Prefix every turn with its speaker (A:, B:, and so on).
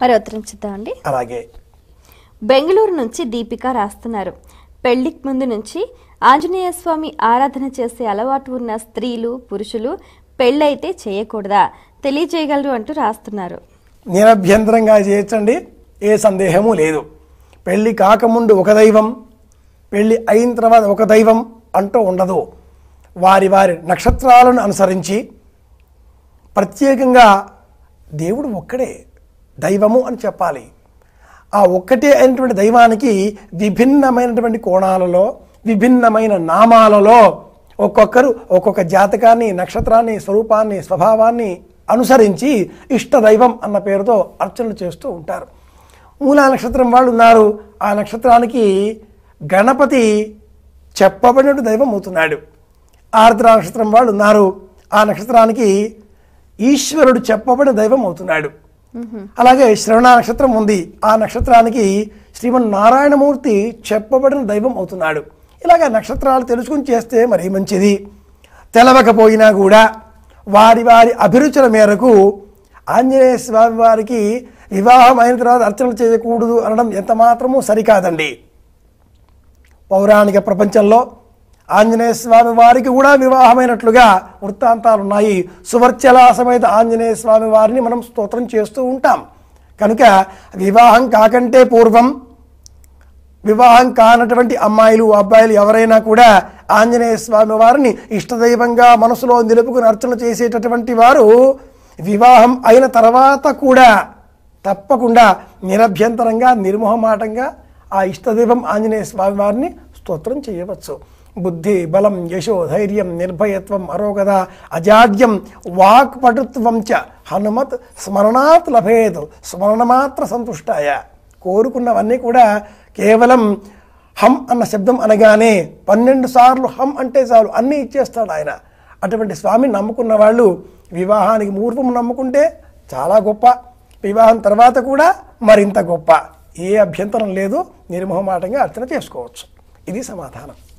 A: మరి ఉత్తరం చూద్దామండి
B: అలాగే
A: బెంగళూరు నుంచి దీపిక రాస్తున్నారు పెళ్లికి ముందు నుంచి ఆంజనేయ స్వామి ఆరాధన చేసే అలవాటు ఉన్న స్త్రీలు పురుషులు పెళ్ళైతే చేయకూడదా తెలియజేయగలరు అంటూ రాస్తున్నారు
B: నిరభ్యంతరంగా చేయొచ్చండి ఏ సందేహము లేదు పెళ్లి కాకముందు ఒక దైవం పెళ్లి అయిన తర్వాత ఒక దైవం అంటూ ఉండదు వారి వారి నక్షత్రాలను అనుసరించి ప్రత్యేకంగా దేవుడు ఒక్కడే దైవము అని చెప్పాలి ఆ ఒక్కటే అయినటువంటి దైవానికి విభిన్నమైనటువంటి కోణాలలో విభిన్నమైన నామాలలో ఒక్కొక్కరు ఒక్కొక్క జాతకాన్ని నక్షత్రాన్ని స్వరూపాన్ని స్వభావాన్ని అనుసరించి ఇష్ట దైవం అన్న పేరుతో అర్చనలు చేస్తూ ఉంటారు మూలా నక్షత్రం వాళ్ళు ఉన్నారు ఆ నక్షత్రానికి గణపతి చెప్పబడిన దైవం అవుతున్నాడు ఆర్ద్ర నక్షత్రం వాళ్ళు ఉన్నారు ఆ నక్షత్రానికి ఈశ్వరుడు చెప్పబడిన దైవం అవుతున్నాడు అలాగే శ్రవణ నక్షత్రం ఉంది ఆ నక్షత్రానికి శ్రీమన్ నారాయణమూర్తి చెప్పబడిన దైవం అవుతున్నాడు ఇలాగ నక్షత్రాలు తెలుసుకుని చేస్తే మరీ మంచిది తెలవకపోయినా కూడా వారి వారి అభిరుచుల మేరకు ఆంజనేయ స్వామి వారికి వివాహం అయిన తర్వాత అర్చనలు చేయకూడదు అనడం ఎంత మాత్రమూ సరికాదండి పౌరాణిక ప్రపంచంలో ఆంజనేయ స్వామి వారికి కూడా వివాహమైనట్లుగా వృత్తాంతాలు ఉన్నాయి సువర్చల సమేత ఆంజనేయ స్వామి వారిని మనం స్తోత్రం చేస్తూ ఉంటాం కనుక వివాహం కాకంటే పూర్వం వివాహం కానటువంటి అమ్మాయిలు అబ్బాయిలు ఎవరైనా కూడా ఆంజనేయ స్వామి వారిని ఇష్టదైవంగా మనసులో నిలుపుకుని అర్చన చేసేటటువంటి వారు వివాహం అయిన తర్వాత కూడా తప్పకుండా నిరభ్యంతరంగా నిర్మోహమాటంగా ఆ ఇష్టదైవం ఆంజనేయ స్వామి వారిని స్తోత్రం చేయవచ్చు బుద్ధి బలం యశో ధైర్యం నిర్భయత్వం అరోగద అజాడ్యం వాక్పటుత్వం చ హనుమత్ స్మరణాత్ లభేత్ స్మరణమాత్ర సంతుష్టాయ కోరుకున్నవన్నీ కూడా కేవలం హం అన్న శబ్దం అనగానే పన్నెండు సార్లు హం అంటే చాలు అన్నీ ఇచ్చేస్తాడు ఆయన అటువంటి స్వామిని నమ్ముకున్న వాళ్ళు వివాహానికి పూర్వం నమ్ముకుంటే చాలా గొప్ప వివాహం తర్వాత కూడా మరింత గొప్ప ఏ అభ్యంతరం లేదు నిర్మోహమాటంగా అర్చన చేసుకోవచ్చు ఇది సమాధానం